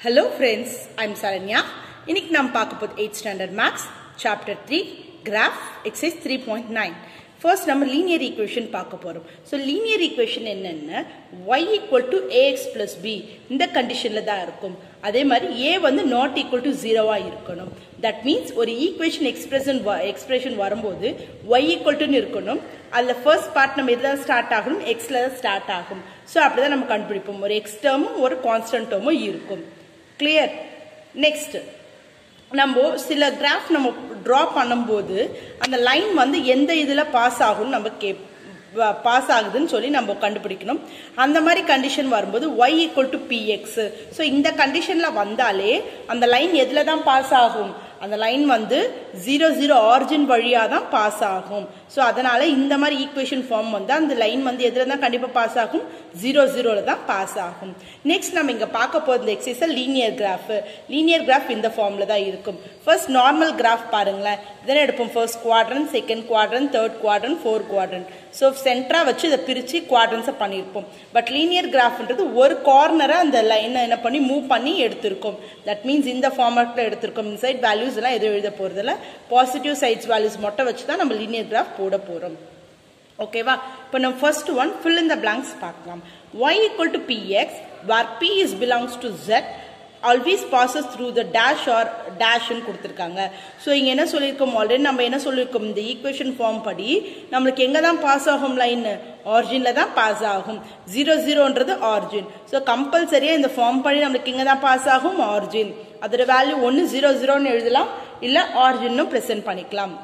hello friends I'm Saranya இன்னைக்கு நம்ம பார்க்க போது eight standard maths chapter three graph exercise three point nine first நம்ம லீனியர் ஈக்குவேஷன் பார்க்க போகிறோம் ஸோ லீனியர் ஈக்குவேஷன் என்னென்ன y equal to a x plus b இந்த கண்டிஷனில் தான் இருக்கும் அதே மாதிரி ஏ வந்து நாட் ஈக்குவல் டு ஜீரோவாக இருக்கணும் தட் மீன்ஸ் ஒரு ஈக்குவேஷன் எக்ஸ்பிரஷன் எக்ஸ்பிரஷன் வரும்போது ஒய் ஈக்குவல் டுன்னு இருக்கணும் அதில் ஃபர்ஸ்ட் பார்ட் நம்ம இதில் ஸ்டார்ட் ஆகணும் எக்ஸில் தான் ஸ்டார்ட் ஆகும் ஸோ அப்படி தான் நம்ம கண்டுபிடிப்போம் ஒரு எக்ஸ் டேர்மும் ஒரு கான்ஸ்டன்ட் டேர்மும் இருக்கும் கிளியர் நெக்ஸ்ட் நம்ம சில கிராஃப் நம்ம ட்ரா பண்ணும்போது அந்த லைன் வந்து எந்த இதில் பாஸ் ஆகும்னு நம்ம கே பாஸ் ஆகுதுன்னு சொல்லி நம்ம கண்டுபிடிக்கணும் அந்த மாதிரி கண்டிஷன் வரும்போது y equal to b x so இந்த கண்டிஷனில் வந்தாலே அந்த லைன் எதில் தான் பாஸ் ஆகும் அந்த லைன் வந்து ஜீரோ ஜீரோ ஆரிஜின் வழியாக தான் பாஸ் ஆகும் ஸோ அதனால இந்த மாதிரி ஈக்குவேஷன் ஃபார்ம் வந்து அந்த லைன் வந்து எதில் தான் கண்டிப்பாக பாஸ் ஆகும் ஜீரோ ஜீரோவில் தான் பாஸ் ஆகும் நெக்ஸ்ட் நம்ம இங்கே பார்க்க போகிற exercise linear graph linear graph இந்த ஃபார்மில் தான் இருக்கும் ஃபர்ஸ்ட் நார்மல் கிராஃப் பாருங்களேன் இதனை எடுப்போம் first quadrant second quadrant third quadrant fourth quadrant so சென்டராக வச்சு இதை பிரித்து குவாட்ரன்ஸை பண்ணியிருப்போம் பட் லீனியர் கிராஃப்ன்றது ஒரு கார்னரை அந்த லைனை என்ன பண்ணி மூவ் பண்ணி எடுத்திருக்கோம் தட் மீன்ஸ் இந்த ஃபார்மேட்டில் எடுத்திருக்கோம் இன்சைட் வேல்யூஸ் எல்லாம் எதுவும் எழுத போகிறதில்ல பாசிட்டிவ் சைட்ஸ் வேல்யூஸ் மட்டும் வச்சு தான் நம்ம லீனியர் கிராஃப் போட போகிறோம் ஓகேவா இப்போ நம்ம first one fill in the blanks பார்க்கலாம் y equal to px where p is belongs to z always passes through the dash or dash ன்னு கொடுத்துருக்காங்க ஸோ இங்கே என்ன சொல்லியிருக்கோம் ஆல்ரெடி நம்ம என்ன சொல்லியிருக்கோம் இந்த ஈக்குவேஷன் ஃபார்ம் படி நம்மளுக்கு எங்கே தான் பாஸ் ஆகும் லைன் ஆரிஜினில் தான் பாஸ் ஆகும் ஜீரோ ஜீரோன்றது ஆரிஜின் ஸோ கம்பல்சரியாக இந்த ஃபார்ம் படி நம்மளுக்கு எங்கே தான் பாஸ் ஆகும் ஆரிஜின் அதோட வேல்யூ ஒன்று ஜீரோ ஜீரோன்னு எழுதலாம் இல்லை ஆரிஜின்னு ப்ரெசென்ட் பண்ணிக்கலாம்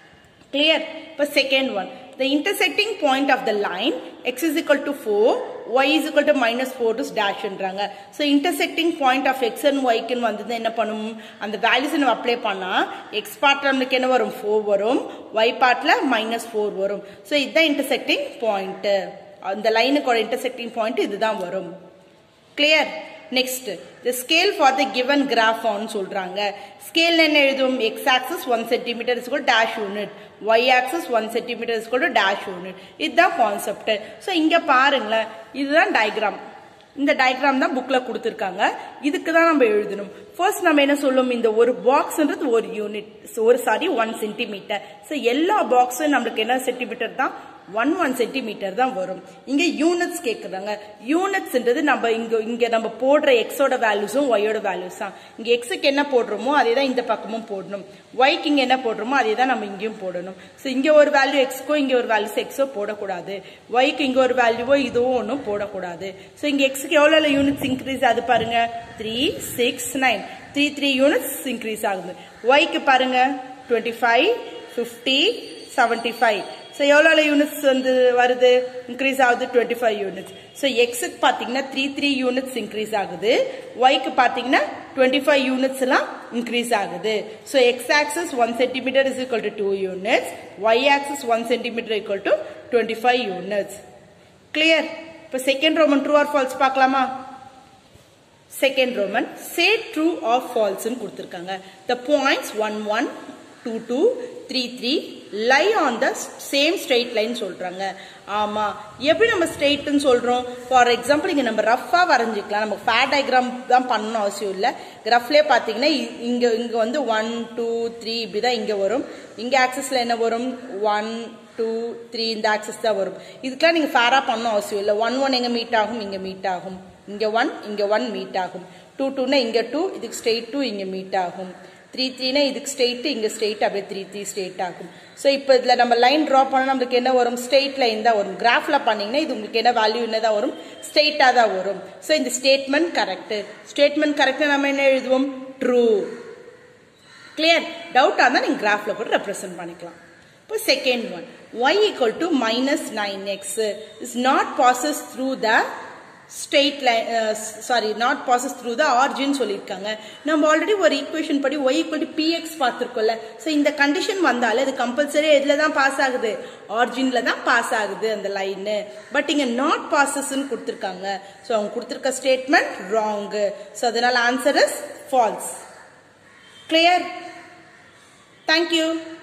clear இப்போ second one the intersecting point of the line x is equal to 4 y is equal to minus 4 to dash ன்றாங்க so intersecting point of x and y க்கு வந்தது என்ன பண்ணும் அந்த values நம்ம அப்ளை பண்ணா x பார்ட்ல நமக்கு என்ன வரும் 4 வரும் y பார்ட்ல minus 4 வரும் so இதுதான் intersecting point அந்த லைனுக்கோட intersecting point இதுதான் வரும் clear next the scale for the given graph on சொல்றாங்க ஸ்கேல் என்ன எழுதும் x axis one centimetre is dash unit y axis one centimetre is dash unit இதுதான் கான்செப்ட் ஸோ இங்க பாருங்களேன் இதுதான் டயக்ராம் இந்த டயக்ராம் தான் புக்ல கொடுத்துருக்காங்க இதுக்கு தான் நம்ம எழுதணும் ஃபர்ஸ்ட் நம்ம என்ன சொல்லும் இந்த ஒரு பாக்ஸ்ன்றது ஒரு யூனிட் ஒரு சாரி ஒன் சென்டிமீட்டர் ஸோ எல்லா பாக்ஸும் நம்மளுக்கு என்ன சென்டிமீட்டர் தான் ஒன் ஒன் சென்டிமீட்டர் தான் வரும் இங்க யூனிட்ஸ் கேக்குறாங்க யூனிட்ஸ்ன்றது நம்ம இங்க இங்க நம்ம போடுற எக்ஸோட வேல்யூஸும் ஒய்யோட வேல்யூஸ் தான் இங்க எக்ஸுக்கு என்ன போடுறோமோ அதே தான் இந்த பக்கமும் போடணும் ஒய்க்கு இங்க என்ன போடுறோமோ அதே தான் நம்ம இங்கேயும் போடணும் ஸோ இங்க ஒரு வேல்யூ எக்ஸ்க்கோ இங்க ஒரு வேல்யூஸ் எக்ஸோ போடக்கூடாது ஒய்க்கு இங்க ஒரு வேல்யூவோ இதுவும் ஒன்றும் போடக்கூடாது ஸோ இங்க எக்ஸுக்கு எவ்வளோ யூனிட்ஸ் இன்க்ரீஸ் ஆகுது பாருங்க three six nine three three units increase ஆகுது ஒய்க்கு பாருங்க twenty five fifty seventy five so எவ்வளோ யூனிட்ஸ் வந்து வருது இன்க்ரீஸ் ஆகுது டுவெண்ட்டி ஃபைவ் யூனிட்ஸ் ஸோ எக்ஸுக்கு பார்த்தீங்கன்னா த்ரீ த்ரீ யூனிட்ஸ் இன்க்ரீஸ் ஆகுது ஒய்க்கு பார்த்தீங்கன்னா டுவெண்ட்டி ஃபைவ் யூனிட்ஸ் எல்லாம் இன்க்ரீஸ் ஆகுது so x axis one centimetre is equal to two units y axis one centimetre equal to twenty five units clear இப்போ second roman true or false பார்க்கலாமா second roman say true or ஃபால்ஸ்னு கொடுத்துருக்காங்க the points one one two two three three lie on the same straight line சொல்றாங்க ஆமா எப்படி நம்ம ஸ்ட்ரெயிட்னு சொல்றோம் for example இங்க நம்ம ரஃபா வரைஞ்சிக்கலாம் நம்ம ஃபேட் டயக்ராம் தான் பண்ணணும் அவசியம் இல்லை கிரஃப்லேயே பார்த்தீங்கன்னா இங்க இங்க வந்து ஒன் டூ த்ரீ இப்படிதான் இங்க வரும் இங்க ஆக்சஸ்ல என்ன வரும் ஒன் டூ த்ரீ இந்த ஆக்சஸ் தான் வரும் இதுக்கெல்லாம் நீங்க ஃபேரா பண்ணணும் அவசியம் இல்லை ஒன் ஒன் எங்க மீட் ஆகும் இங்க மீட் ஆகும் இங்க ஒன் இங்க ஒன் மீட் ஆகும் டூ டூனா இங்க டூ இதுக்கு ஸ்ட்ரெயிட் டூ இங்க மீட் ஆகும் த்ரீ த்ரீனா இதுக்கு ஸ்ட்ரெயிட் இங்கே ஸ்ட்ரெயிட் அப்படியே த்ரீ த்ரீ ஸ்ட்ரெயிட் ஆகும் ஸோ இப்போ இதில் நம்ம லைன் ட்ரா பண்ணால் நம்மளுக்கு என்ன வரும் ஸ்ட்ரெயிட் லைன் தான் வரும் கிராஃபில் பண்ணிங்கன்னா இது உங்களுக்கு என்ன வேல்யூ என்ன தான் வரும் ஸ்ட்ரெயிட்டாக தான் வரும் ஸோ இந்த ஸ்டேட்மெண்ட் கரெக்டு ஸ்டேட்மெண்ட் கரெக்டாக நம்ம என்ன எழுதுவோம் ட்ரூ கிளியர் டவுட்டாக இருந்தால் நீங்கள் கிராஃபில் கூட ரெப்ரசென்ட் பண்ணிக்கலாம் இப்போ second one y equal to minus nine x is not passes through the straight line sorry not passes through the origin சொல்லியிருக்காங்க நம்ம ஆல்ரெடி ஒரு ஈக்குவேஷன் படி ஒய் ஈக்குவல் டு பிஎக்ஸ் பார்த்துருக்கோம்ல ஸோ இந்த கண்டிஷன் வந்தாலே அது கம்பல்சரி எதில் தான் பாஸ் ஆகுது ஆர்ஜினில் தான் பாஸ் ஆகுது அந்த லைனு பட் இங்கே நாட் பாசஸ்ன்னு கொடுத்துருக்காங்க ஸோ அவங்க கொடுத்துருக்க ஸ்டேட்மெண்ட் ராங்கு ஸோ அதனால answer is false clear thank you